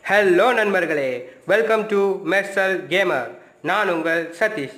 Hello நண்பர்களே welcome to Mersal gamer நான் உங்கள் சதீஷ்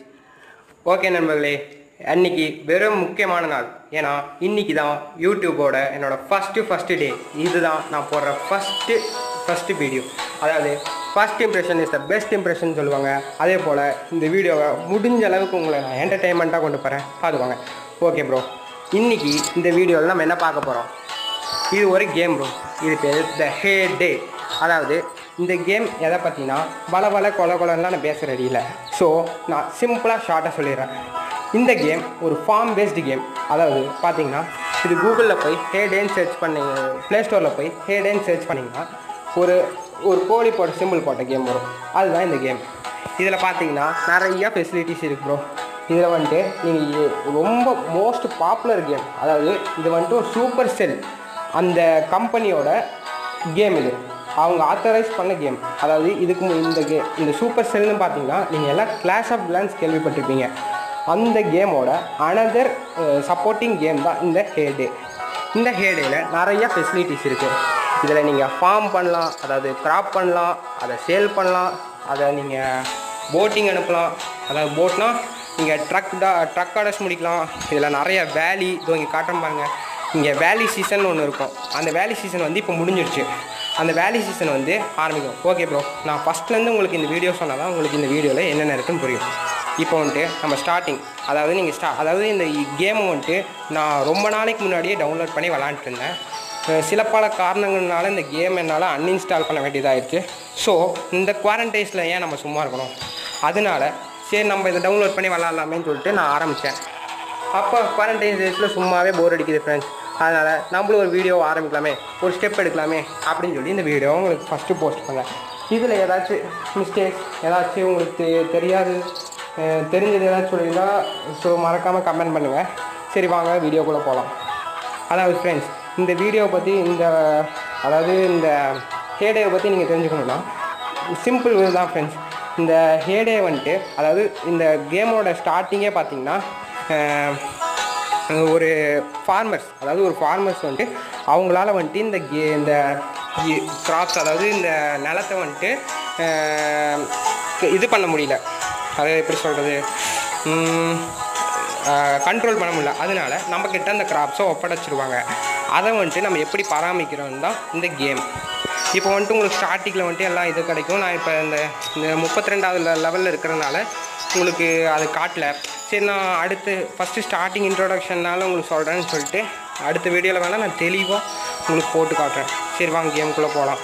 ஓகே நண்பர்களே அன்னைக்கு வெறும் முக்கியமான நாள் ஏன்னா இன்னைக்கு தான் யூடியூபோட என்னோட ஃபஸ்ட்டு ஃபஸ்ட்டு டே இதுதான் நான் போடுற ஃபஸ்ட்டு ஃபஸ்ட்டு வீடியோ அதாவது first impression is the best impression சொல்லுவாங்க அதே போல் இந்த வீடியோவை முடிஞ்ச அளவுக்கு உங்களை நான் என்டர்டெயின்மெண்ட்டாக கொண்டு போகிறேன் பார்த்துக்கோங்க ஓகே ப்ரோ இன்னைக்கு இந்த வீடியோவில் நம்ம என்ன பார்க்க போகிறோம் இது ஒரு கேம் ப்ரோ இது பேர் த ஹே டே அதாவது இந்த கேம் எதை பற்றினா வள வள கொல கொலன்லாம் நான் பேச ரெடி இல்லை ஸோ நான் சிம்பிளாக ஷார்ட்டாக சொல்லிடுறேன் இந்த கேம் ஒரு ஃபார்ம் பேஸ்டு கேம் அதாவது பார்த்தீங்கன்னா இது கூகுளில் போய் ஹே டேன்னு சர்ச் பண்ணீங்க ப்ளே ஸ்டோரில் போய் ஹே டேன்னு சர்ச் பண்ணிங்கன்னா ஒரு ஒரு கோழி போட்ட சிம்பிள் போட்ட கேம் வரும் அதுதான் இந்த கேம் இதில் பார்த்தீங்கன்னா நிறையா ஃபெசிலிட்டிஸ் இருக்கு ப்ரோ இதில் வந்துட்டு நீங்கள் ரொம்ப மோஸ்ட் பாப்புலர் கேம் அதாவது இது வந்துட்டு ஒரு சூப்பர் செல் அந்த கம்பெனியோட கேம் இது அவங்க ஆத்தரைஸ் பண்ண கேம் அதாவது இதுக்கு மு- இந்த கே இந்த சூப்பர் செல்னு பார்த்தீங்கன்னா நீங்கள் எல்லாம் கிளாஸ் ஆஃப் கிளான்ஸ் கேள்விப்பட்டிருப்பீங்க அந்த கேமோட அனதர் சப்போர்ட்டிங் கேம் தான் இந்த ஹேடே இந்த ஹேடேயில் நிறைய ஃபெசிலிட்டிஸ் இருக்குது இதில் நீங்கள் ஃபார்ம் பண்ணலாம் அதாவது கிராப் பண்ணலாம் அதை சேல் பண்ணலாம் அதை நீங்கள் போட்டிங் அனுப்பலாம் அதாவது போட்னா நீங்கள் ட்ரக் டா ட்ரக் ஆர்டர்ஸ் முடிக்கலாம் இதில் நிறைய வேலி இதோ இங்கே காட்டுறேன் பாருங்க இங்கே வேலி சீசன் ஒன்று இருக்கும் அந்த வேலி சீசன் வந்து இப்போ முடிஞ்சிருச்சு அந்த வேலி சீசன் வந்து ஆரம்பிக்கும் ஓகே ப்ரோ நான் ஃபஸ்ட்லேருந்து உங்களுக்கு இந்த வீடியோ சொன்னால் தான் உங்களுக்கு இந்த வீடியோவில் என்னென்ன இருக்குன்னு புரியும் இப்போ வந்துட்டு நம்ம ஸ்டார்டிங் அதாவது நீங்கள் ஸ்டா அதாவது இந்த கேமை வந்துட்டு நான் ரொம்ப நாளைக்கு முன்னாடியே டவுன்லோட் பண்ணி விளாண்டுட்டு இருந்தேன் அஹ் சில பல காரணங்கள்னால இந்த கேம் என்னால் அன்இன்ஸ்டால் பண்ண வேண்டியதாகிடுச்சு ஸோ இந்த குவாரண்டைஸில் ஏன் நம்ம சும்மா இருக்கணும் அதனால சரி நம்ம இதை டவுன்லோட் பண்ணி விளாட்லாமேன்னு சொல்லிட்டு நான் ஆரம்பித்தேன் அப்போ குவாரண்டைன் டேஸில் சும்மாவே போர் அடிக்குது ஃப்ரெண்ட்ஸ் அதனால் நம்மளும் ஒரு வீடியோ ஆரம்பிக்கலாமே ஒரு ஸ்டெப் எடுக்கலாமே அப்படின்னு சொல்லி இந்த வீடியோ உங்களுக்கு ஃபஸ்ட்டு போஸ்ட் பண்ணேன் இதில் ஏதாச்சும் மிஸ்டேக்ஸ் ஏதாச்சும் உங்களுக்கு தெ- தெரியாது அஹ் தெரிஞ்சது ஏதாச்சும் சொல்லியிருந்தா ஸோ மறக்காமல் கமெண்ட் பண்ணுங்கள் சரி வாங்க வீடியோக்குள்ளே போகலாம் அதாவது ஃப்ரெண்ட்ஸ் இந்த வீடியோவை பற்றி இந்த அதாவது இந்த ஹேடேவை பற்றி நீங்கள் தெரிஞ்சுக்கணுன்னா சிம்பிள் தான் ஃப்ரெண்ட்ஸ் இந்த ஹேடே வந்துட்டு அதாவது இந்த கேமோட ஸ்டார்டிங்கே பார்த்தீங்கன்னா அஹ், ஒரு ஃபார்மர்ஸ் அதாவது ஒரு ஃபார்மர்ஸ் வந்துட்டு அவங்களால வந்துட்டு இந்த கே இந்த கிராப்ஸ் அதாவது இந்த நிலத்தை வந்துட்டு அஹ், இது பண்ண முடியல அதை எப்படி சொல்கிறது கண்ட்ரோல் பண்ண முடியல அதனால நம்மக்கிட்ட அந்த கிராப்ஸை ஒப்படைச்சிருவாங்க அதை வந்துட்டு நம்ம எப்படி பராமரிக்கிறோம் தான் இந்த கேம் இப்போ வந்துட்டு உங்களுக்கு ஸ்டார்டிங்கில் வந்துட்டு எல்லாம் இது கிடைக்கும் நான் இப்போ இந்த இந்த முப்பத்தி ரெண்டாவது லெவலில் இருக்கிறதுனால உங்களுக்கு அது காட்டல சரி நான் அடுத்து ஃபஸ்ட்டு ஸ்டார்டிங் இன்ட்ரோடக்ஷன்னால உங்களுக்கு சொல்கிறேன்னு சொல்லிட்டு அடுத்த வீடியோவில் வேணால் நான் தெளிவாக உங்களுக்கு போட்டு காட்டுறேன் சரி வாங்க கேமுக்குள்ளே போகலாம்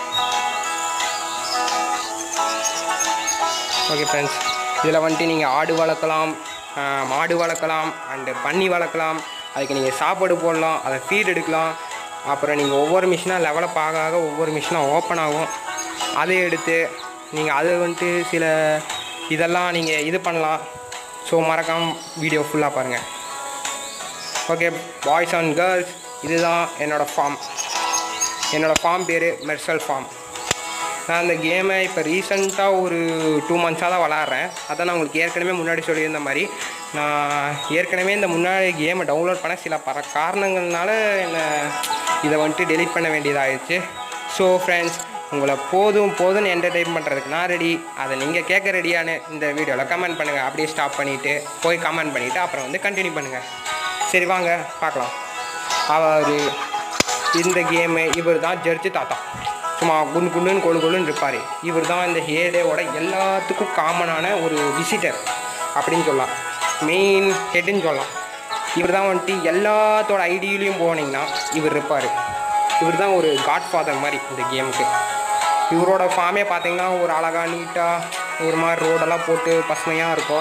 ஓகே ஃப்ரெண்ட்ஸ் இதில் வந்துட்டு நீங்கள் ஆடு வளர்க்கலாம் ஆஹ் மாடு வளர்க்கலாம் அண்டு பன்னி வளர்க்கலாம் அதுக்கு நீங்கள் சாப்பாடு போடலாம் அதை ஃபீட் எடுக்கலாம் அப்புறம் நீங்கள் ஒவ்வொரு மிஷினாக லெவலப் ஆக ஆக ஒவ்வொரு மிஷினாக ஓப்பன் ஆகும் அதை எடுத்து நீங்கள் அது வந்துட்டு சில இதெல்லாம் நீங்கள் இது பண்ணலாம் ஸோ மறக்காம வீடியோ ஃபுல்லாக பாருங்கள் ஓகே பாய்ஸ் அண்ட் கேர்ள்ஸ் இதுதான் என்னோடய ஃபார்ம் என்னோடய ஃபார்ம் பேர் மெர்சல் ஃபார்ம் நான் அந்த கேமை இப்போ ரீசெண்டாக ஒரு டூ மந்த்ஸாக தான் விளாட்றேன் அதான் நான் உங்களுக்கு ஏற்கனவே முன்னாடி சொல்லியிருந்த மாதிரி நான் ஏற்கனவே இந்த முன்னாடி கேமை டவுன்லோட் பண்ண சில பல காரணங்கள்னால என்ன இதை வந்துட்டு டெலீட் பண்ண வேண்டியதாகிடுச்சு ஸோ ஃப்ரெண்ட்ஸ் உங்களை போதும் போதும்னு என்டர்டெயின் பண்ணுறதுக்கு நான் ரெடி அதை நீங்கள் கேட்க ரெடியானு இந்த வீடியோவில் கமெண்ட் பண்ணுங்கள் அப்படியே ஸ்டாப் பண்ணிவிட்டு போய் கமெண்ட் பண்ணிவிட்டு அப்புறம் வந்து கண்டினியூ பண்ணுங்கள் சரி வாங்க பார்க்கலாம் அவர் இந்த கேமு இவர் தான் ஜட்ஜு தாத்தா சும்மா குண்டு குண்டுன்னு கொழு கொழுன்னு இருப்பார் இவர் தான் இந்த ஹேடேவோட எல்லாத்துக்கும் காமனான ஒரு விசிட்டர் அப்படின்னு சொல்லலாம் மெயின் ஹெட்டுன்னு சொல்லலாம் இவர் தான் வந்துட்டு எல்லாத்தோட ஐடியிலையும் போனீங்கன்னா இவர் இருப்பார் இவர் தான் ஒரு காட் ஃபாதர் மாதிரி இந்த கேமுக்கு இவரோட ஃபார்மே பார்த்தீங்கன்னா ஒரு அழகா நீட்டாக ஒரு மாதிரி ரோடெல்லாம் போட்டு பசுமையாக இருக்கும்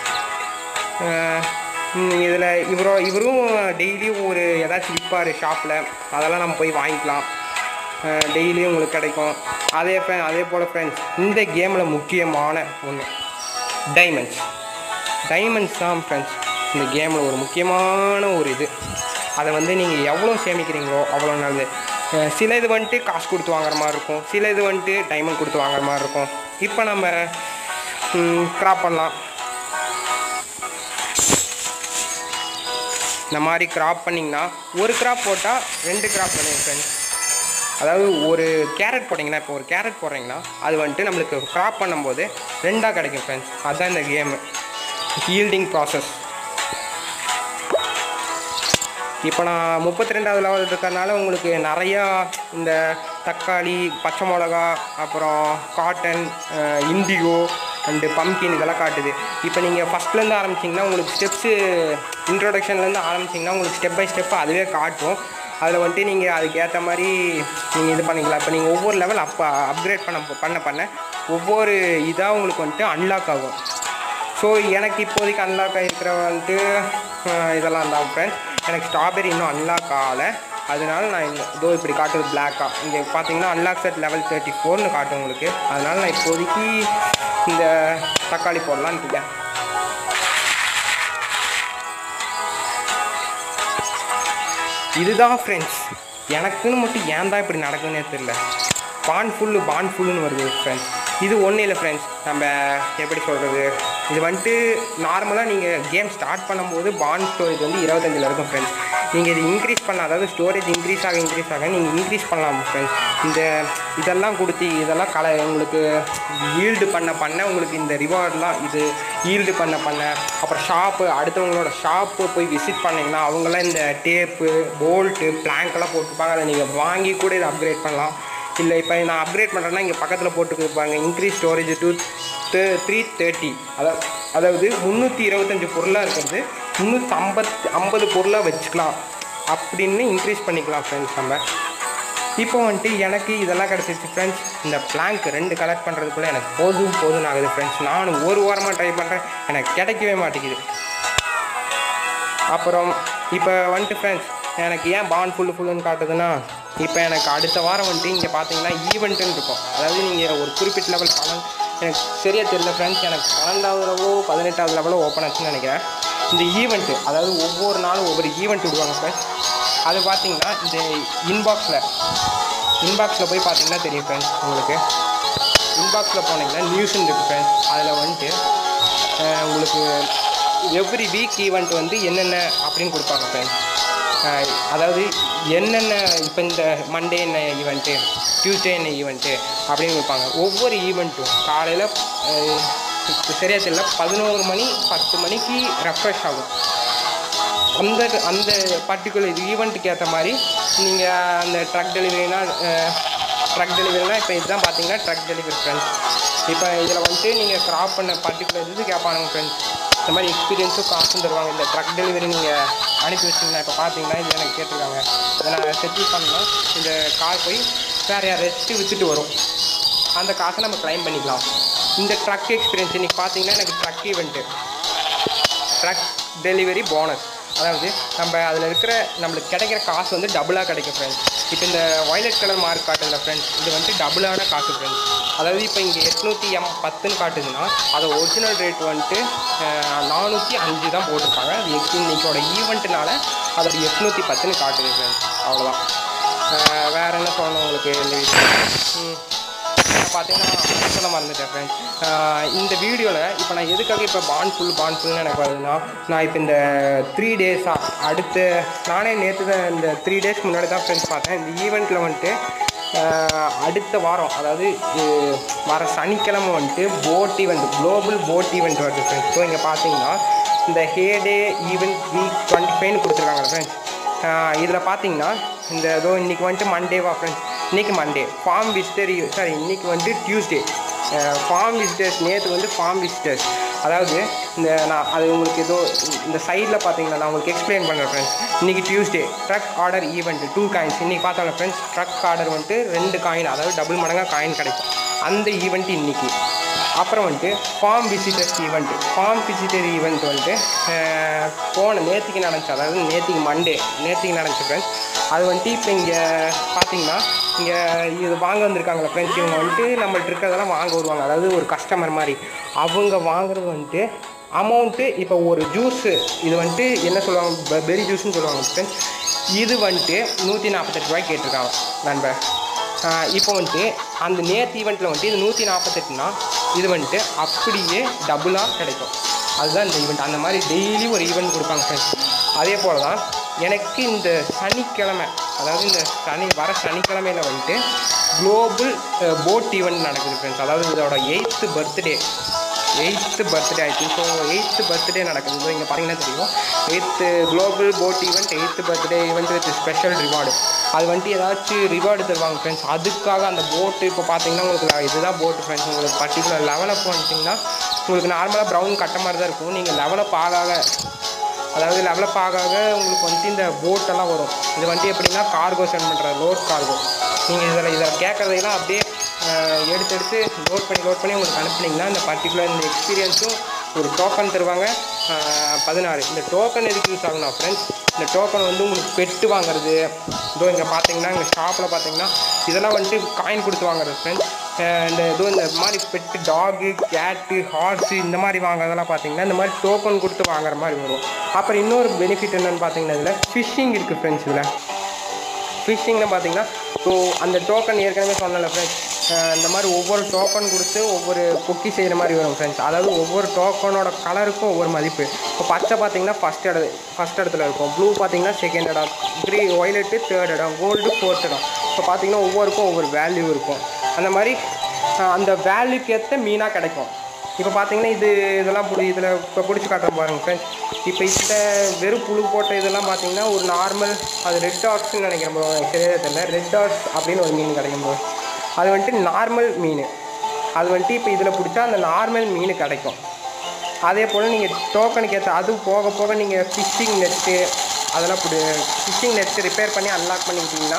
இதில் இவரோ இவரும் டெய்லியும் ஒரு ஏதாச்சும் விற்பார் ஷாப்பில் அதெல்லாம் நம்ம போய் வாங்கிக்கலாம் டெய்லியும் உங்களுக்கு கிடைக்கும் அதே ஃப்ரெண்ட் அதே போல் ஃப்ரெண்ட்ஸ் இந்த கேமில் முக்கியமான ஒன்று டைமண்ட்ஸ் டைமண்ட்ஸ் தான் ஃப்ரெண்ட்ஸ் இந்த கேமில் ஒரு முக்கியமான ஒரு இது அதை வந்து நீங்கள் எவ்வளோ சேமிக்கிறீங்களோ அவ்வளோ நல்லது அஹ் சில இது வந்துட்டு காசு கொடுத்து வாங்குற மாதிரி இருக்கும் சில இது வந்துட்டு டைமண்ட் கொடுத்து வாங்குற மாதிரி இருக்கும் இப்போ நம்ம கிராப் பண்ணலாம் இந்த மாதிரி கிராப் பண்ணிங்கன்னா ஒரு கிராப் போட்டால் ரெண்டு கிராப் பண்ணுங்க ஃப்ரெண்ட்ஸ் அதாவது ஒரு கேரட் போட்டிங்கன்னா இப்போ ஒரு கேரட் போடுறீங்கன்னா அது வந்துட்டு நம்மளுக்கு க்ராப் பண்ணும்போது ரெண்டாக கிடைக்கும் ஃப்ரெண்ட்ஸ் அதுதான் இந்த கேமு ஈல்டிங் ப்ராசஸ் இப்போ நான் முப்பத்தி ரெண்டாவது லெவல் இருக்கிறனால உங்களுக்கு நிறையா இந்த தக்காளி பச்சை மிளகா அப்புறம் காட்டன் இண்டிகோ அண்டு பம்கின் இதெல்லாம் காட்டுது இப்போ நீங்கள் ஃபஸ்ட்லேருந்து ஆரம்பிச்சிங்கன்னா உங்களுக்கு ஸ்டெப்ஸு இன்ட்ரோடக்ஷன்லேருந்து ஆரம்பிச்சிங்கன்னா உங்களுக்கு ஸ்டெப் பை ஸ்டெப் அதுவே காட்டும் அதில் வந்துட்டு நீங்கள் அதுக்கேற்ற மாதிரி நீங்கள் இது பண்ணிக்கலாம் இப்போ நீங்கள் ஒவ்வொரு லெவல் அப்போ அப்கிரேட் பண்ண பண்ண பண்ண ஒவ்வொரு இதாக உங்களுக்கு வந்துட்டு அன்லாக் ஆகும் ஸோ எனக்கு இப்போதைக்கு அன்லாக் ஆகிருக்கிற வந்துட்டு அஹ், இதெல்லாம் தான் ஃப்ரெண்ட்ஸ் எனக்கு ஸ்ட்ராபெரி இன்னும் அன்லாக் ஆகலை அதனால நான் இந்த இதோ இப்படி காட்டுது பிளாக்காக இங்கே பார்த்தீங்கன்னா அன்லாக் செட் லெவல் தேர்ட்டி ஃபோர்னு காட்டும் உங்களுக்கு அதனால நான் இப்போதைக்கு இந்த தக்காளி போடலான்னு இருக்கேன் இதுதான் ஃப்ரெண்ட்ஸ் எனக்குன்னு மட்டும் ஏன் தான் இப்படி நடக்குதுன்னே தெரில பான் ஃபுல்லு பான் ஃபுல்லுன்னு வருது ஃப்ரெண்ட்ஸ் இது ஒன்றும் இல்லை ஃப்ரெண்ட்ஸ் நம்ம எப்படி சொல்கிறது இது வந்துட்டு நார்மலாக நீங்கள் கேம் ஸ்டார்ட் பண்ணும்போது பான் ஸ்டோரேஜ் வந்து இருபத்தஞ்சில் இருக்கும் ஃப்ரெண்ட்ஸ் நீங்கள் இது இன்க்ரீஸ் பண்ண அதாவது ஸ்டோரேஜ் இன்க்ரீஸ் ஆக இன்க்ரீஸ் ஆக நீங்கள் இன்க்ரீஸ் பண்ணலாம் ஃப்ரெண்ட்ஸ் இந்த இதெல்லாம் கொடுத்து இதெல்லாம் கலை உங்களுக்கு ஈல்டு பண்ண பண்ண உங்களுக்கு இந்த ரிவார்ட்லாம் இது ஈல்டு பண்ண பண்ண அப்புறம் ஷாப்பு அடுத்தவங்களோட ஷாப்பு போய் விசிட் பண்ணிங்கன்னா அவங்களாம் இந்த டேப்பு போல்ட்டு பிளாங்க்கெல்லாம் போட்டுருப்பாங்க அதை நீங்கள் வாங்கி கூட இதை அப்கிரேட் பண்ணலாம் இல்லை இப்போ நான் அப்கிரேட் பண்ணுறேன்னா இங்கே பக்கத்தில் போட்டு கொடுப்பாங்க increase storage two three thirty அதாவது அதாவது முந்நூற்றி இருபத்தஞ்சி பொருளாக இருக்கிறது முந்நூற்றி ஐம்பத்து ஐம்பது பொருளாக வச்சுக்கலாம் அப்படின்னு இன்க்ரீஸ் பண்ணிக்கலாம் ஃப்ரெண்ட்ஸ் நம்ம இப்போ வந்துட்டு எனக்கு இதெல்லாம் கிடச்சிருச்சு ஃப்ரெண்ட்ஸ் இந்த பிளாங்க் ரெண்டு கலெக்ட் பண்ணுறதுக்குள்ளே எனக்கு போதும் போதும்னு ஆகுது ஃப்ரெண்ட்ஸ் நானும் ஒரு வாரமாக ட்ரை பண்ணுறேன் எனக்கு கிடைக்கவே மாட்டேங்குது அப்புறம் இப்போ வந்துட்டு ஃப்ரெண்ட்ஸ் எனக்கு ஏன் பான் ஃபுல்லு ஃபுல்லுன்னு காட்டுதுன்னா இப்போ எனக்கு அடுத்த வாரம் வந்துட்டு இங்கே பார்த்தீங்கன்னா ஈவெண்ட்டுன்னு இருக்கும் அதாவது நீங்கள் ஒரு குறிப்பிட்ட லெவல் பன்னெண்டு எனக்கு சரியாக தெரியல ஃப்ரெண்ட்ஸ் எனக்கு பன்னெண்டாவது லெவலோ பதினெட்டாவது லெவலோ ஓப்பன் ஆச்சுன்னு நினைக்கிறேன் இந்த ஈவெண்ட்டு அதாவது ஒவ்வொரு நாளும் ஒவ்வொரு ஈவெண்ட் விடுவாங்க ஃப்ரெண்ட்ஸ் அது பார்த்தீங்கன்னா இந்த இன்பாக்ஸில் இன்பாக்ஸில் போய் பார்த்தீங்கன்னா தெரியும் ஃப்ரெண்ட்ஸ் உங்களுக்கு இன்பாக்ஸில் போனீங்கன்னா நியூஸ்ன்னு இருக்குது ஃப்ரெண்ட்ஸ் அதில் வந்துட்டு அஹ், உங்களுக்கு எவ்ரி வீக் ஈவெண்ட் வந்து என்னென்ன அப்படின்னு கொடுப்பாங்க ஃப்ரெண்ட்ஸ் அதாவது என்னென்ன இப்போ இந்த மண்டே என்ன ஈவெண்ட்டு டியூஸ்டே என்ன ஈவெண்ட்டு அப்படின்னு கொடுப்பாங்க ஒவ்வொரு ஈவெண்ட்டும் காலையில் சரியாக தெரியல பதினோரு மணி பத்து மணிக்கு ரெஃப்ரெஷ் ஆகும் அந்த அந்த பர்டிகுலர் ஈவெண்ட்டுக்கு ஏற்ற மாதிரி நீங்கள் அந்த ட்ரக் டெலிவரினா ட்ரக் டெலிவரினா இப்போ இதுதான் பார்த்தீங்கன்னா ட்ரக் டெலிவரி ஃப்ரெண்ட்ஸ் இப்போ இதில் வந்துட்டு நீங்கள் கிராப் பண்ண பர்டிகுலர் இது கேட்பானுங்க ஃப்ரெண்ட்ஸ் இந்த மாதிரி எக்ஸ்பீரியன்ஸும் காசும் தருவாங்க இந்த ட்ரக் டெலிவரி நீங்கள் அனுப்பி வச்சிங்கன்னா இப்போ பார்த்தீங்கன்னா இது எனக்கு கேட்டிருக்காங்க இதை நான் செட்டில் பண்ணால் இந்த கார் போய் வேறு யாராச்சும் விற்றுட்டு வரும் அந்த காசை நம்ம க்ளைம் பண்ணிக்கலாம் இந்த ட்ரக் எக்ஸ்பீரியன்ஸ் இன்றைக்கி பார்த்தீங்கன்னா எனக்கு truck event truck delivery bonus அதாவது நம்ம அதில் இருக்கிற நம்மளுக்கு கிடைக்கிற காசு வந்து டபுளாக கிடைக்கும் ஃப்ரெண்ட்ஸ் இப்போ இந்த வயலட் கலர் மார்க் காட்டுதுல ஃப்ரெண்ட்ஸ் இது வந்து டபுளான காசு ஃப்ரெண்ட்ஸ் அதாவது இப்போ இங்கே எட்நூற்றி எம் பத்துன்னு காட்டுதுன்னா அது ஒரிஜினல் ரேட் வந்துட்டு நானூற்றி அஞ்சு தான் போட்டிருப்பாங்க அது எக் இன்னைக்கோட ஈவெண்ட்டுனால அதோட எட்நூற்றி பத்துன்னு காட்டுது ஃப்ரெண்ட்ஸ் அவ்வளோதான் அஹ் வேற என்ன சொல்லணும் உங்களுக்கு இந்த விஷயம் ம். பார்த்தீங்கன்னா சொல்ல மறந்துட்டேன் ஃப்ரெண்ட்ஸ் இந்த வீடியோவில் இப்போ நான் எதுக்காக இப்போ பான் ஃபுல் பான் ஃபுல்னு எனக்கு வருதுன்னா நான் இப்போ இந்த த்ரீ டேஸாக அடுத்த நானே நேற்று தான் இந்த த்ரீ டேஸ்க்கு முன்னாடி தான் ஃப்ரெண்ட்ஸ் பார்த்தேன் இந்த ஈவெண்ட்டில் வந்துட்டு ஆஹ், அடுத்த வாரம் அதாவது இது வர சனிக்கிழமை வந்துட்டு boat event global boat event வருது ஃப்ரெண்ட்ஸ் ஸோ இங்கே பார்த்தீங்கன்னா இந்த ஹேடே ஈவெண்ட் வீக் டுவெண்ட்டி ஃபைவ்னு கொடுத்துருக்காங்க ஃப்ரெண்ட்ஸ் இதில் பார்த்தீங்கன்னா இந்த ஏதோ இன்றைக்கி வந்துட்டு மண்டேவா ஃப்ரெண்ட்ஸ் இன்றைக்கி மண்டே ஃபார்ம் விசிட்டர் சாரி இன்றைக்கி வந்துட்டு டியூஸ்டே ஃபார்ம் விசிட்டர்ஸ் நேற்று வந்து ஃபார்ம் விசிட்டர்ஸ் அதாவது இந்த நான் அது உங்களுக்கு ஏதோ இந்த சைடில் பார்த்தீங்கன்னா நான் உங்களுக்கு எக்ஸ்பிளைன் பண்ணுறேன் ஃப்ரெண்ட்ஸ் இன்றைக்கி Tuesday truck order event two coins இன்றைக்கி பார்த்தோம்ல ஃப்ரெண்ட்ஸ் ட்ரக் ஆர்டர் வந்துட்டு ரெண்டு காயின் அதாவது டபுள் மடங்காக காயின் கிடைக்கும் அந்த ஈவெண்ட் இன்றைக்கி அப்புறம் வந்துட்டு farm visitors event farm visitor event வந்துட்டு அஹ், போன நேற்றுக்கு நடந்துச்சு அதாவது நேற்றுக்கு மண்டே நேற்றுக்கு நடந்துச்சு ஃப்ரெண்ட்ஸ் அது வந்துட்டு இப்போ இங்கே பார்த்தீங்கன்னா இங்கே இது வாங்க வந்திருக்காங்களா ஃப்ரெண்ட்ஸ் இவங்க வந்துட்டு நம்மள்ட்ட இருக்கிறதெல்லாம் வாங்க வருவாங்க அதாவது ஒரு கஸ்டமர் மாதிரி அவங்க வாங்குறது வந்துட்டு அமௌண்ட்டு இப்போ ஒரு ஜூஸு இது வந்துட்டு என்ன சொல்லுவாங்க பெரி ஜூஸ்னு சொல்லுவாங்க ஃப்ரெண்ட்ஸ் இது வந்துட்டு நூற்றி நாற்பத்தெட்டு ரூபாய்க்கு கேட்டிருக்காங்க நண்பர் ஆஹ் இப்போ வந்துட்டு அந்த நேற்று ஈவெண்ட்டில் வந்துட்டு இது நூற்றி நாற்பத்தெட்டுனா இது வந்துட்டு அப்படியே டபுளாக கிடைக்கும் அதுதான் இந்த ஈவெண்ட் அந்த மாதிரி டெய்லி ஒரு ஈவெண்ட் கொடுப்பாங்க ஃப்ரெண்ட்ஸ் அதே போல் தான் எனக்கு இந்த சனிக்கிழமை அதாவது இந்த சனி வர சனிக்கிழமையில் வந்துட்டு குளோபல் போட் ஈவெண்ட் நடக்குது ஃப்ரெண்ட்ஸ் அதாவது இதோட எயித்து பர்த்டே எயித்து பர்த்டே ஆயிடுச்சு ஸோ எயித்து பர்த்டே நடக்குது ஸோ இங்கே பார்த்தீங்கன்னா தெரியும் eighth global boat event eighth birthday event with special reward அது வந்துட்டு ஏதாச்சும் ரிவார்டு தருவாங்க ஃப்ரெண்ட்ஸ் அதுக்காக அந்த போட்டு இப்போ பார்த்தீங்கன்னா உங்களுக்கு இதுதான் போட்டு ஃப்ரெண்ட்ஸ் உங்களுக்கு பர்டிகுலர் லெவல் அப் வந்துட்டிங்கன்னா உங்களுக்கு நார்மலாக ப்ரௌன் கட்ட மாதிரி தான் இருக்கும் நீங்கள் லெவல் அப் ஆக ஆக அதாவது லெவலப் ஆக ஆக உங்களுக்கு வந்துட்டு இந்த போட்டெல்லாம் வரும் இது வந்துட்டு எப்படின்னா கார்கோ சென்ட் பண்ணுற லோட் கார்கோ நீங்கள் இதில் இதில் கேட்குறதையெல்லாம் அப்படியே அஹ், எடுத்து எடுத்து லோட் பண்ணி லோட் பண்ணி உங்களுக்கு அனுப்புனீங்கன்னா இந்த பர்டிகுலர் இந்த எக்ஸ்பீரியன்ஸும் ஒரு டோக்கன் தருவாங்க அஹ், பதினாறு இந்த டோக்கன் எதுக்கு யூஸ் ஆகுனா ஃப்ரெண்ட்ஸ் இந்த டோக்கன் வந்து உங்களுக்கு பெட்டு வாங்குறது இதோ இங்கே பார்த்தீங்கன்னா இங்கே ஷாப்பில் பார்த்தீங்கன்னா இதெல்லாம் வந்துட்டு காயின் கொடுத்து வாங்குறது ஃப்ரெண்ட்ஸ் இந்த இதோ இந்த மாதிரி பெட்டு டாகு கேட்டு ஹார்ஸு இந்த மாதிரி வாங்குறதெல்லாம் பார்த்தீங்கன்னா இந்த மாதிரி டோக்கன் கொடுத்து வாங்குற மாதிரி வரும் அப்புறம் இன்னொரு பெனிஃபிட் என்னென்னு பார்த்தீங்கன்னா இதில் ஃபிஷ்ஷிங் இருக்குது ஃப்ரெண்ட்ஸ் இதில் ஃபிஷ்ஷிங்னு பார்த்தீங்கன்னா ஸோ அந்த டோக்கன் ஏற்கனவே சொன்னல ஃப்ரெண்ட்ஸ் இந்த மாதிரி ஒவ்வொரு டோக்கன் கொடுத்து ஒவ்வொரு கொக்கி செய்கிற மாதிரி வரும் ஃப்ரெண்ட்ஸ் அதாவது ஒவ்வொரு டோக்கனோட கலருக்கும் ஒவ்வொரு மதிப்பு இப்போ பச்சை பார்த்தீங்கன்னா ஃபஸ்ட் இடம் ஃபஸ்ட் இடத்துல இருக்கும் ப்ளூ பார்த்தீங்கன்னா செகண்ட் இடம் க்ரீ ஒய்லெட்டு தேர்ட் இடம் கோல்டு ஃபோர்த் இடம் இப்போ பார்த்தீங்கன்னா ஒவ்வொருக்கும் ஒவ்வொரு வேல்யூ இருக்கும் அந்த மாதிரி அஹ், அந்த வேல்யூக்கு ஏற்ற மீனாக கிடைக்கும் இப்போ பார்த்தீங்கன்னா இது இதெல்லாம் பிடி இதில் இப்போ பிடிச்சி காட்டுறேன் பாருங்க ஃப்ரெண்ட்ஸ் இப்போ இந்த வெறும் புழு போட்ட இதெல்லாம் பார்த்தீங்கன்னா ஒரு நார்மல் அது ரெட் டாட்ஸ்னு நினைக்கிறேன் bro. எனக்கு சரியாக தெரியல ரெட் டாட்ஸ் அப்படின்னு ஒரு மீன் கிடைக்கும் bro. அது வந்துட்டு நார்மல் மீன் அது வந்துட்டு இப்போ இதில் பிடிச்சா அந்த நார்மல் மீன் கிடைக்கும் அதே போல் நீங்கள் டோக்கனுக்கு ஏற்ற அது போக போக நீங்கள் ஃபிஷ்ஷிங் நெட்டு அதெல்லாம் பிடி ஃபிஷ்ஷிங் நெட்டு ரிப்பேர் பண்ணி அன்லாக் பண்ணிக்கிட்டிங்கன்னா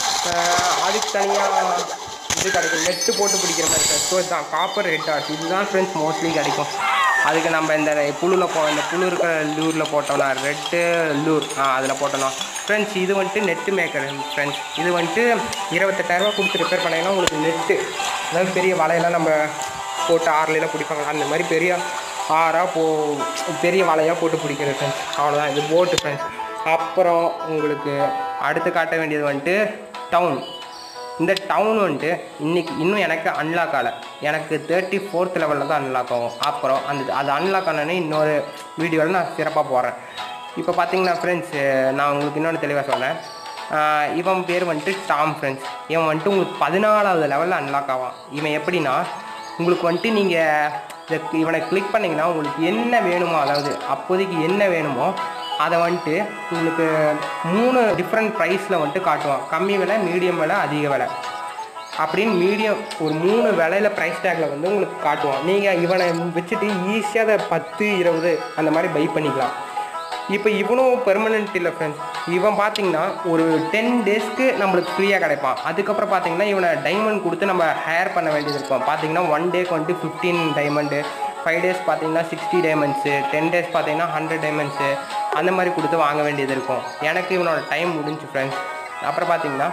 ஆஹ், அதுக்கு தனியாக இது கிடைக்கும் நெட்டு போட்டு பிடிக்கிற மாதிரி சார் ஸோ இதுதான் காப்பர் ரெட் டாட் இதுதான் ஃப்ரெண்ட்ஸ் மோஸ்ட்லி கிடைக்கும் அதுக்கு நம்ம இந்த புழுவில் போ இந்த புழு இருக்கிற லூரில் போட்டோம்னா ரெட்டு லூர் ஆ அதில் போட்டோம்னா ஃப்ரெண்ட்ஸ் இது வந்துட்டு நெட்டு மேக்கர் ஃப்ரெண்ட்ஸ் இது வந்துட்டு இருபத்தெட்டாயிரரூபா கொடுத்து ரிப்பேர் பண்ணீங்கன்னா உங்களுக்கு நெட்டு அதாவது பெரிய வலையெல்லாம் நம்ம போட்டு ஆறுலாம் பிடிப்பாங்க அந்த மாதிரி பெரிய ஆறாக போ பெரிய வலையாக போட்டு பிடிக்கிறது ஃப்ரெண்ட்ஸ் அவ்வளோதான் இது போட்டு ஃப்ரெண்ட்ஸ் அப்புறம் உங்களுக்கு அடுத்து காட்ட வேண்டியது வந்துட்டு டவுன் இந்த டவுன் வந்துட்டு இன்னைக்கு இன்னும் எனக்கு அன்லாக் ஆகலை எனக்கு தேர்ட்டி ஃபோர்த் லெவலில் தான் அன்லாக் ஆகும் அப்புறம் அந்த அது அன்லாக் ஆனோடனே இன்னொரு வீடியோவில் நான் சிறப்பாக போடுறேன் இப்போ பார்த்தீங்கன்னா ஃப்ரெண்ட்ஸ் நான் உங்களுக்கு இன்னொன்று தெளிவாக சொல்கிறேன் ஆஹ் இவன் பேர் வந்துட்டு டாம் ஃப்ரெண்ட்ஸ் இவன் வந்துட்டு உங்களுக்கு பதினாலாவது லெவலில் அன்லாக் ஆவான் இவன் எப்படின்னா உங்களுக்கு வந்துட்டு நீங்கள் இவனை கிளிக் பண்ணிங்கன்னா உங்களுக்கு என்ன வேணுமோ அதாவது அப்போதைக்கு என்ன வேணுமோ அதை வந்துட்டு உங்களுக்கு மூணு டிஃப்ரெண்ட் ப்ரைஸில் வந்துட்டு காட்டுவான் கம்மி விலை மீடியம் விலை அதிக விலை அப்படின்னு மீடியம் ஒரு மூணு விலையில ப்ரைஸ் டேக்கில் வந்து உங்களுக்கு காட்டுவான் நீங்கள் இவனை வச்சுட்டு ஈஸியாக அதை பத்து இருபது அந்த மாதிரி பை பண்ணிக்கலாம் இப்போ இவனும் பெர்மனெண்ட் இல்லை ஃப்ரெண்ட்ஸ் இவன் பார்த்தீங்கன்னா ஒரு டென் டேஸ்க்கு நம்மளுக்கு ஃப்ரீயாக கிடைப்பான் அதுக்கப்புறம் பார்த்தீங்கன்னா இவனை டைமண்ட் கொடுத்து நம்ம ஹேர் பண்ண வேண்டியது இருக்கும் பார்த்தீங்கன்னா ஒன் டேக்கு வந்துட்டு ஃபிஃப்டீன் டைமண்டு ஃபைவ் டேஸ் பார்த்தீங்கன்னா சிக்ஸ்டி டைமண்ட்ஸு டென் டேஸ் பார்த்தீங்கன்னா ஹண்ட்ரட் டைமண்ட்ஸு அந்த மாதிரி கொடுத்து வாங்க வேண்டியது இருக்கும் எனக்கு இவனோட டைம் முடிஞ்சு ஃப்ரெண்ட்ஸ் அப்புறம் பார்த்தீங்கன்னா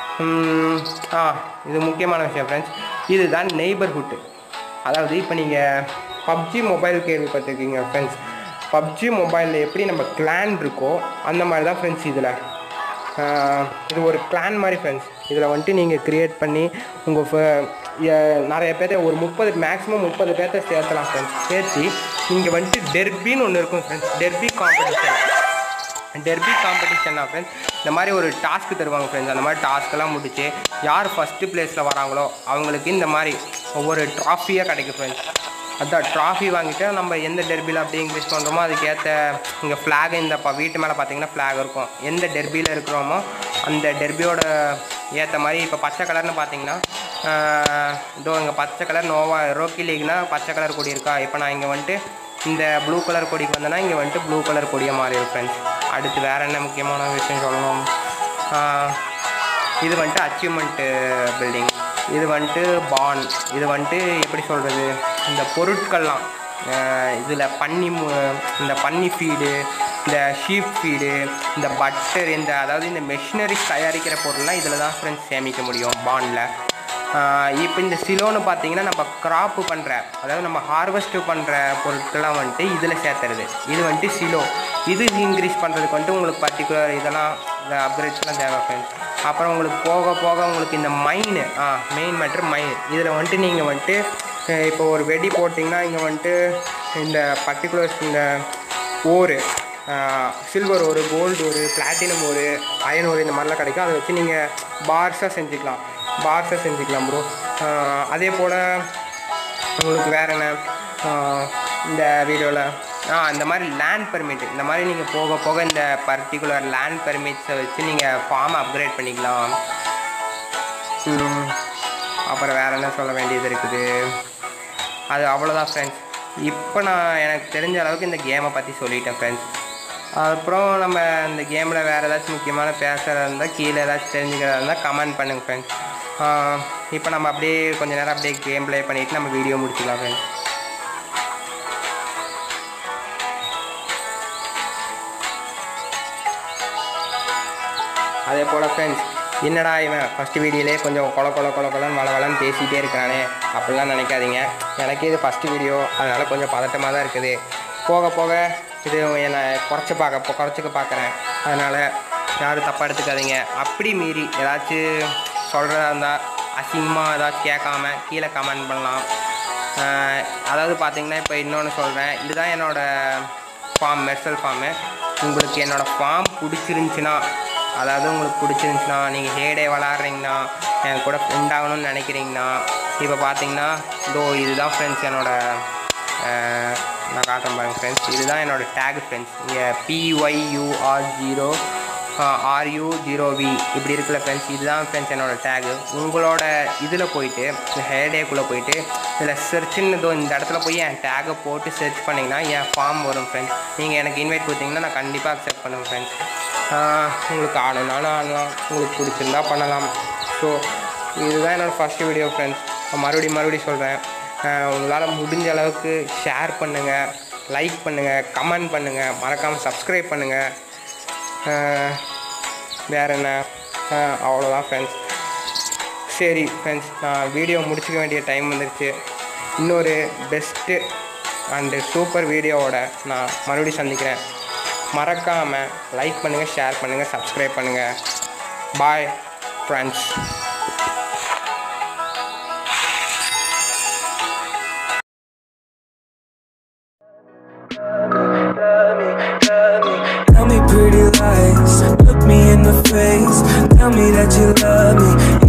ம், ஆ இது முக்கியமான விஷயம் ஃப்ரெண்ட்ஸ் இதுதான் நெய்பர்ஹுட்டு அதாவது இப்போ நீங்கள் பப்ஜி மொபைல் கேள்விப்பட்டிருக்கீங்க ஃப்ரெண்ட்ஸ் பப்ஜி மொபைலில் எப்படி நம்ம கிளான் இருக்கோ அந்த மாதிரி தான் ஃப்ரெண்ட்ஸ் இதில் இது ஒரு கிளான் மாதிரி ஃப்ரெண்ட்ஸ் இதில் வந்துட்டு நீங்கள் க்ரியேட் பண்ணி உங்கள் நிறைய பேர்த்த ஒரு முப்பது மேக்ஸிமம் முப்பது பேர்த்த சேர்த்தலாம் ஃப்ரெண்ட்ஸ் சேர்த்து இங்கே வந்துட்டு டெர்பின்னு ஒன்று இருக்கும் ஃப்ரெண்ட்ஸ் டெர்பி காம்படிஷன் டெர்பி காம்படிஷன்னா ஃப்ரெண்ட்ஸ் இந்த மாதிரி ஒரு டாஸ்க் தருவாங்க ஃப்ரெண்ட்ஸ் அந்த மாதிரி டாஸ்க்கெல்லாம் முடிச்சு யார் ஃபஸ்ட்டு ப்ளேஸில் வராங்களோ அவங்களுக்கு இந்த மாதிரி ஒவ்வொரு ட்ராஃபியாக கிடைக்கும் ஃப்ரெண்ட்ஸ் அதான் ட்ராஃபி வாங்கிட்டு நம்ம எந்த டெர்பியில் அப்படியே இங்கிலீஷ் பண்ணுறோமோ அதுக்கேற்ற இங்கே ஃப்ளாக் இந்த ப வீட்டு மேலே பார்த்தீங்கன்னா ஃப்ளாக் இருக்கும் எந்த டெர்பியில் இருக்கிறோமோ அந்த டெர்பியோட ஏற்ற மாதிரி இப்போ பச்சை கலர்னு பார்த்தீங்கன்னா ஆஹ், இதோ இங்கே பச்சை கலர் நோவா ரோக்கி லீக்னா பச்சை கலர் கொடி இருக்கா இப்போ நான் இங்கே வந்துட்டு இந்த ப்ளூ கலர் கொடிக்கு வந்தேன்னா இங்கே வந்துட்டு ப்ளூ கலர் கொடியை மாறிடும் ஃப்ரெண்ட்ஸ் அடுத்து வேறு என்ன முக்கியமான விஷயம் சொல்லணும் ஆஹ், இது வந்துட்டு அச்சீவ்மெண்ட்டு பில்டிங் இது வந்துட்டு பான் இது வந்துட்டு எப்படி சொல்கிறது இந்த பொருட்கள்லாம் இதில் பன்னி மு- இந்த பன்னி ஃபீடு இந்த ஷீப் ஃபீடு இந்த பட்டர் இந்த அதாவது இந்த மெஷினரிஸ் தயாரிக்கிற பொருள்லாம் இதில் தான் ஃப்ரெண்ட்ஸ் சேமிக்க முடியும் பாண்டில் இப்போ இந்த சிலோன்னு பார்த்தீங்கன்னா நம்ம கிராப்பு பண்ணுற அதாவது நம்ம ஹார்வெஸ்ட் பண்ணுற பொருட்கள்லாம் வந்துட்டு இதில் சேர்த்துறது இது வந்துட்டு சிலோ இது இன்க்ரீஸ் பண்ணுறதுக்கு வந்துட்டு உங்களுக்கு பர்டிகுலர் இதெல்லாம் இந்த அப்கிரேட்ஸ்லாம் தேவை ஃப்ரெண்ட்ஸ் அப்புறம் உங்களுக்கு போக போக உங்களுக்கு இந்த மைனு ஆ மெயின் மேட்ரு மைன் இதில் வந்துட்டு நீங்கள் வந்துட்டு அஹ், இப்போ ஒரு வெடி போட்டிங்கன்னா இங்கே வந்துட்டு இந்த பர்டிகுலர்ஸ் இந்த ஓரு சில்வர் ஒரு கோல்டு ஒரு பிளாட்டினம் ஒரு அயன் ஒரு இந்த மாதிரிலாம் கிடைக்கும் அதை வச்சு நீங்கள் பார்ஸாக செஞ்சுக்கலாம் பார்ஸாக செஞ்சுக்கலாம் ப்ரோ அதே போல் உங்களுக்கு வேறு என்ன ஆஹ் இந்த வீடியோவில் ஆ இந்த மாதிரி லேண்ட் பெர்மிட் இந்த மாதிரி நீங்கள் போக போக இந்த பர்டிகுலர் லேண்ட் பெர்மிட்ஸை வச்சு நீங்கள் ஃபார்மை அப்கிரேட் பண்ணிக்கலாம் ம், அப்புறம் வேறு என்ன சொல்ல வேண்டியது இருக்குது அது அவ்வளோதான் ஃப்ரெண்ட்ஸ் இப்போ நான் எனக்கு தெரிஞ்ச அளவுக்கு இந்த கேமை பற்றி சொல்லிட்டேன் ஃப்ரெண்ட்ஸ் அப்புறம் நம்ம இந்த கேமில் வேறு ஏதாச்சும் முக்கியமான பேசுகிறதா இருந்தால் கீழே ஏதாச்சும் தெரிஞ்சுக்கிறதா இருந்தால் கமெண்ட் பண்ணுங்கள் ஃப்ரெண்ட்ஸ் இப்போ நம்ம அப்படியே கொஞ்ச நேரம் அப்படியே கேம் ப்ளே பண்ணிவிட்டு நம்ம வீடியோ முடிச்சுக்கலாம் ஃப்ரெண்ட்ஸ் அதே போல் ஃப்ரெண்ட்ஸ் என்னடா இவன் ஃபஸ்ட்டு வீடியோலே கொஞ்சம் கொல கொல கொல கொலன்னு வள வளன்னு பேசிகிட்டே இருக்கானே அப்படிலாம் நினைக்காதீங்க எனக்கு இது ஃபஸ்ட்டு வீடியோ அதனால் கொஞ்சம் பதட்டமாக தான் இருக்குது போக போக இது என்னை குறைச்சி பார்க்க குறைச்சிக்க பார்க்குறேன் அதனால் யாரும் தப்பாக எடுத்துக்காதீங்க அப்படி மீறி ஏதாச்சும் சொல்கிறதா இருந்தால் அசிங்கமாக ஏதாச்சும் கேட்காம கீழே கமெண்ட் பண்ணலாம் ஆஹ் அதாவது பார்த்தீங்கன்னா இப்போ இன்னொன்று சொல்கிறேன் இதுதான் என்னோடய ஃபார்ம் மெர்சல் ஃபார்மு உங்களுக்கு என்னோடய ஃபார்ம் பிடிச்சிருந்துச்சின்னா அதாவது உங்களுக்கு பிடிச்சிருந்துச்சின்னா நீங்கள் ஹேடே விளாட்றீங்கன்னா என் கூட ஃப்ரெண்ட் ஆகணும்னு நினைக்கிறீங்கன்னா இப்போ பார்த்தீங்கன்னா இதோ இதுதான் ஃப்ரெண்ட்ஸ் என்னோட அஹ், நான் காட்டுறேன் பாருங்க ஃப்ரெண்ட்ஸ் இதுதான் என்னோட டேக் ஃப்ரெண்ட்ஸ் இங்கே BYUR zero RU zero V இப்படி இருக்குல்ல ஃப்ரெண்ட்ஸ் இதுதான் ஃப்ரெண்ட்ஸ் என்னோட டேகு உங்களோட இதில் போயிட்டு இந்த ஹேடேக்குள்ளே போயிட்டு இதில் சர்ச்சுன்னு இதோ இந்த இடத்துல போய் என் டேகை போட்டு சர்ச் பண்ணிங்கன்னா என் ஃபார்ம் வரும் ஃப்ரெண்ட்ஸ் நீங்கள் எனக்கு இன்வைட் கொடுத்தீங்கன்னா நான் கண்டிப்பாக அக்செப்ட் பண்ணுவேன் ஃப்ரெண்ட்ஸ் உங்களுக்கு ஆடணும்னாலும் ஆடலாம் உங்களுக்கு பிடிச்சிருந்தா பண்ணலாம் ஸோ இதுதான் என்னோடய ஃபஸ்ட்டு வீடியோ ஃப்ரெண்ட்ஸ் மறுபடியும் மறுபடியும் சொல்கிறேன் உங்களால் முடிஞ்ச அளவுக்கு ஷேர் பண்ணுங்கள் லைக் பண்ணுங்கள் கமெண்ட் பண்ணுங்கள் மறக்காமல் சப்ஸ்கிரைப் பண்ணுங்கள் வேறு என்ன ஆஹ் அவ்வளோதான் ஃப்ரெண்ட்ஸ் சரி ஃப்ரெண்ட்ஸ் நான் வீடியோ முடிச்சுக்க வேண்டிய டைம் வந்துருச்சு இன்னொரு பெஸ்ட்டு அண்டு சூப்பர் வீடியோவோட நான் மறுபடியும் சந்திக்கிறேன் மறக்காமல் லைக் பண்ணுங்கள் ஷேர் பண்ணுங்கள் சப்ஸ்கிரைப் பண்ணுங்கள் bye friends Tell me pretty lies, look me in the face. Tell me that you love me,